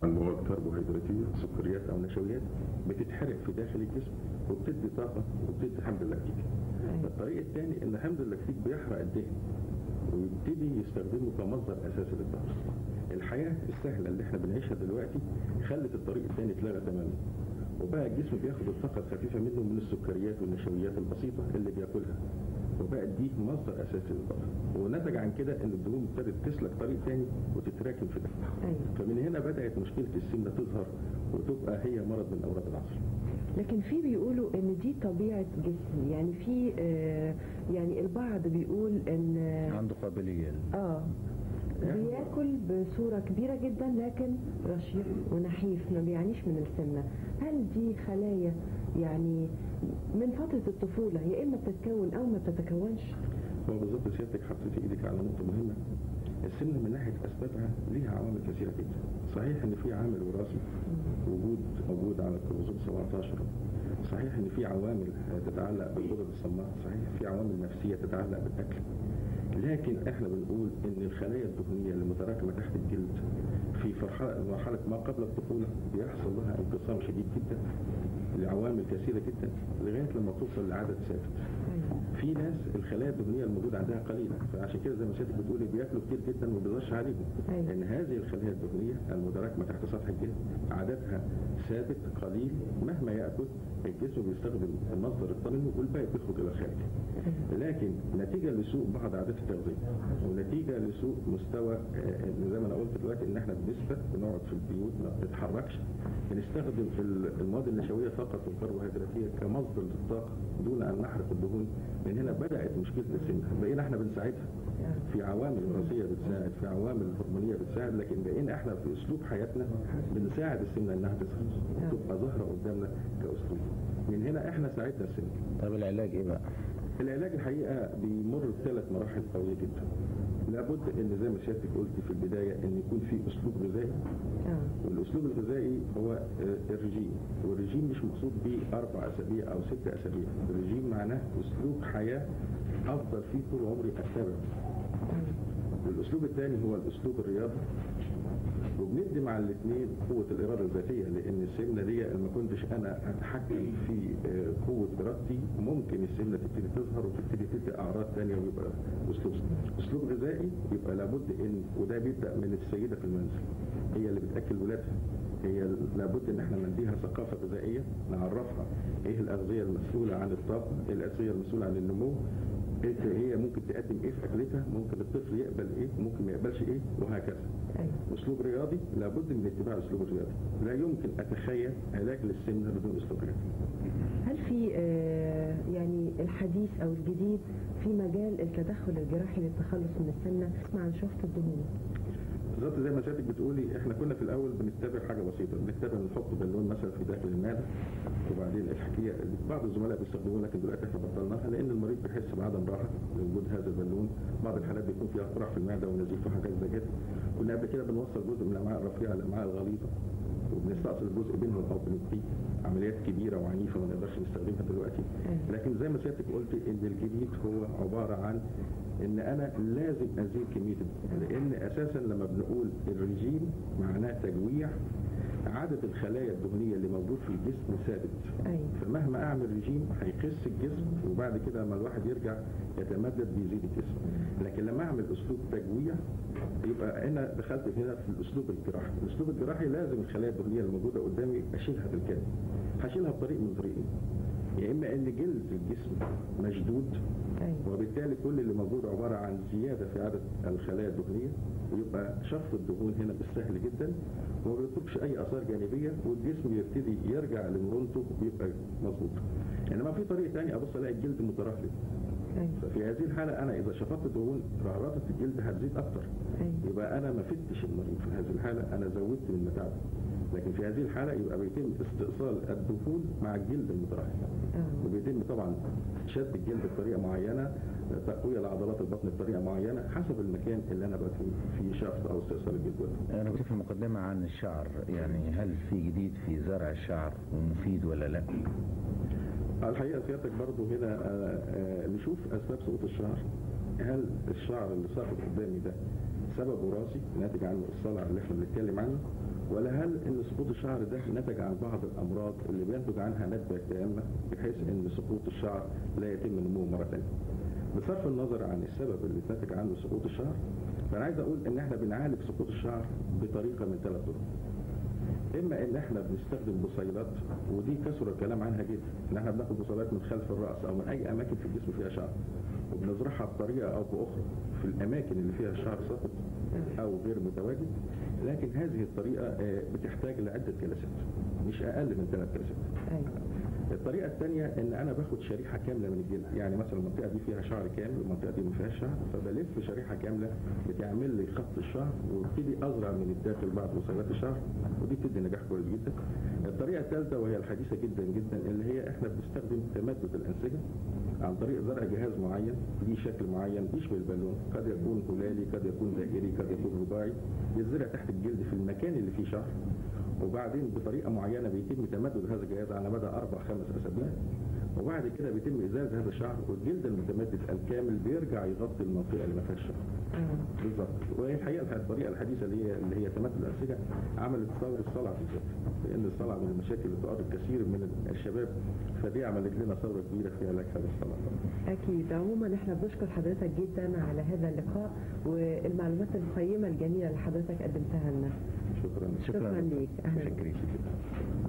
المواد كربوهيدراتيه سكريات او نشويات بتتحرق في داخل الجسم وبتدي طاقه وبتدي حمض اللاكتيك الطريق الثاني ان حمض اللاكتيك بيحرق الدهن ويبتدي يستخدمه كمصدر اساسي للطاقه الحياه السهله اللي احنا بنعيشها دلوقتي خلت الطريق الثاني اتلغى تماما وبقى الجسم بياخد الطاقه الخفيفه منه من السكريات والنشويات البسيطه اللي بياكلها وبقت دي مصدر اساسي للطاقه ونتج عن كده ان الدهون ابتدت تسلك طريق ثاني وتتراكم في ده أيوة. فمن هنا بدات مشكله السمنه تظهر وتبقى هي مرض من امراض العصر لكن في بيقولوا ان دي طبيعة جسم يعني في آه، يعني البعض بيقول ان عنده قابلية اه بياكل بصورة كبيرة جدا لكن رشيق ونحيف ما بيعانيش من السمنة هل دي خلايا يعني من فترة الطفولة يا إما بتتكون أو ما بتتكونش هو بالظبط سيادتك حطيتي ايدك على نقطه مهمه السمنه من ناحيه اسبابها ليها عوامل كثيره جدا صحيح ان في عامل وراثي وجود موجود على الكروموسوم 17 صحيح ان في عوامل تتعلق بالغدد الصماء صحيح في عوامل نفسيه تتعلق بالاكل لكن احنا بنقول ان الخلايا الدهنيه اللي متراكمه تحت الجلد في فرحة- مرحله ما قبل الطفوله بيحصل لها انقسام شديد جدا لعوامل كثيره جدا لغايه لما توصل لعدد ثابت في ناس الخلايا الدهنيه الموجوده عندها قليله فعشان كده زي ما سيادتك بتقولي بياكلوا كتير جدا وما بيظهرش عليهم أيوة. لان هذه الخلايا الدهنيه المتراكمه تحت سطح الجسم عددها ثابت قليل مهما ياكل الجسم بيستخدم المصدر الطبيعي والباقي بيخرج الى الخارج لكن نتيجه لسوء بعض عادات التغذيه ونتيجه لسوء مستوى آه، زي ما انا قلت دلوقتي ان احنا بنثبت بنقعد في البيوت ما بنتحركش بنستخدم ال- المواد النشويه فقط والكربوهيدراتيه كمصدر للطاقه دون ان نحرق الدهون من هنا بدات مشكله السمنه بقينا احنا بنساعدها في عوامل وراثيه بتساعد في عوامل هرمونيه بتساعد لكن بقينا احنا في اسلوب حياتنا بنساعد السمنه انها تظهر تبقى ظاهره قدامنا كاسلوب من هنا احنا ساعدنا السمنه طب العلاج ايه بقى؟ العلاج الحقيقه بيمر بثلاث مراحل قويه جدا لابد ان زي ما سيادتك قلت في البدايه ان يكون في اسلوب غذائي اه والاسلوب الغذائي هو آه، الرجيم والرجيم مش مقصود به اربع اسابيع او ست اسابيع الرجيم معناه اسلوب حياه افضل فيه طول عمري اتبعه والاسلوب الثاني هو الاسلوب الرياضي وبندي مع الاثنين قوة الإرادة الذاتية لأن السمنة دي ما كنتش أنا أتحكم في آه، قوة إرادتي ممكن السمنة تبتدي تظهر وتبتدي تدي أعراض ثانية ويبقى أسلوب أسلوب غذائي يبقى لابد إن وده بيبدأ من السيدة في المنزل هي اللي بتأكل ولادها هي لابد ان احنا نديها ثقافه غذائيه نعرفها ايه الاغذيه المسؤوله عن الطاقه ايه الاغذيه المسؤوله عن النمو إيه هي ممكن تقدم ايه في اكلتها ممكن الطفل يقبل ايه ممكن ما يقبلش ايه وهكذا ايوه اسلوب رياضي لابد من اتباع الاسلوب الرياضي لا يمكن اتخيل علاج للسمنه بدون اسلوب رياضي هل في آه، يعني الحديث او الجديد في مجال التدخل الجراحي للتخلص من السمنه اسمع عن شفط الدهون بالظبط زي ما سيادتك بتقولي احنا كنا في الاول بنتبع حاجه بسيطه بنتبع نحط بالون مثلا في داخل المعده وبعدين الحكايه بعض الزملاء بيستخدموها لكن دلوقتي احنا بطلناها لان المريض بيحس بعدم راحه لوجود هذا البالون بعض الحالات بيكون فيها قرح في المعده ونزيف وحاجات زي كده كنا قبل كده بنوصل جزء من الامعاء الرفيعه للامعاء الغليظه وبنستأصل الجزء بينهم او بنبقيه عمليات كبيره وعنيفه ما نقدرش نستخدمها دلوقتي لكن زي ما سيادتك قلت ان الجديد هو عباره عن ان انا لازم ازيد كميه الدهون لان اساسا لما بنقول الرجيم معناه تجويع عدد الخلايا الدهنيه اللي موجود في الجسم ثابت ايوه فمهما اعمل رجيم هيخس الجسم وبعد كده لما الواحد يرجع يتمدد بيزيد الجسم لكن لما اعمل اسلوب تجويع يبقى انا دخلت هنا في الاسلوب الجراحي الاسلوب الجراحي لازم الخلايا الدهنيه الموجوده قدامي اشيلها بالكامل هشيلها بطريق من طريقين يا اما ان جلد الجسم مشدود ايوه وبالتالي كل اللي موجود عبارة عن زيادة في عدد الخلايا الدهنية ويبقى شفط الدهون هنا بالسهل جدا وما بيطلبش أي آثار جانبية والجسم يبتدي يرجع لمرونته ويبقى مظبوط إنما في طريقة تانية أبص ألاقي الجلد مترهل ايوه ففي هذه الحالة أنا إذا شفطت الدهون رهرطة الجلد هتزيد أكتر ايوه يبقى أنا ما فدتش المريض في هذه الحالة أنا زودت من متاعبه لكن في هذه الحالة يبقى بيتم استئصال الدهون مع الجلد المترهل اه وبيتم طبعا شد الجلد بطريقه معينه تقويه لعضلات البطن بطريقه معينه حسب المكان اللي انا بقى فيه فيه شفط او استئصال الجلد والدهون. انا كنت في المقدمة عن الشعر يعني هل في جديد في زرع الشعر ومفيد ولا لا؟ الحقيقه سيادتك برضو هنا آه، آه، نشوف اسباب سقوط الشعر هل الشعر اللي ساقط قدامي ده سبب وراثي ناتج عن الصلع اللي احنا بنتكلم عنه ولا هل ان سقوط الشعر ده نتج عن بعض الامراض اللي بينتج عنها ندبه تامه بحيث ان سقوط الشعر لا يتم نموه مره ثانيه. بصرف النظر عن السبب اللي نتج عنه سقوط الشعر فانا عايز اقول ان احنا بنعالج سقوط الشعر بطريقه من ثلاث طرق. اما ان احنا بنستخدم بصيلات ودي كثر الكلام عنها جدا ان احنا بناخد بصيلات من خلف الراس او من اي اماكن في الجسم فيها شعر وبنزرعها بطريقه او باخرى في الاماكن اللي فيها الشعر ساقط او غير متواجد لكن هذه الطريقه آه، بتحتاج لعده جلسات مش اقل من ثلاث جلسات أيوة. الطريقة الثانية ان انا باخد شريحة كاملة من الجلد يعني مثلا المنطقة دي فيها شعر كامل والمنطقة دي ما فيهاش شعر فبلف شريحة كاملة بتعمل لي خط الشعر وابتدي ازرع من الداخل بعض وصيلات الشعر ودي بتدي نجاح كويس جدا الطريقة الثالثة وهي الحديثة جدا جدا اللي هي احنا بنستخدم تمدد الانسجة عن طريق زرع جهاز معين ليه شكل معين يشبه البالون قد يكون هلالي قد يكون دائري قد يكون رباعي يزرع تحت الجلد في المكان اللي فيه شعر وبعدين بطريقة معينة بيتم تمدد هذا الجهاز على مدى أربع خمس أسابيع وبعد كده بيتم إزالة هذا الشعر والجلد المتمدد الكامل بيرجع يغطي المنطقة اللي ما فيهاش شعر آه. بالظبط وهي الحقيقة الطريقة الحديثة اللي هي اللي هي تمدد الأنسجة عملت ثورة الصلع بالذات لأن الصلع من المشاكل اللي تؤرق كثير من الشباب فدي عملت لنا ثورة كبيرة في علاج هذا الصلع أكيد عموما احنا بنشكر حضرتك جدا على هذا اللقاء والمعلومات القيمة الجميلة اللي حضرتك قدمتها لنا شكرا شكرا ليك أهلا شكرا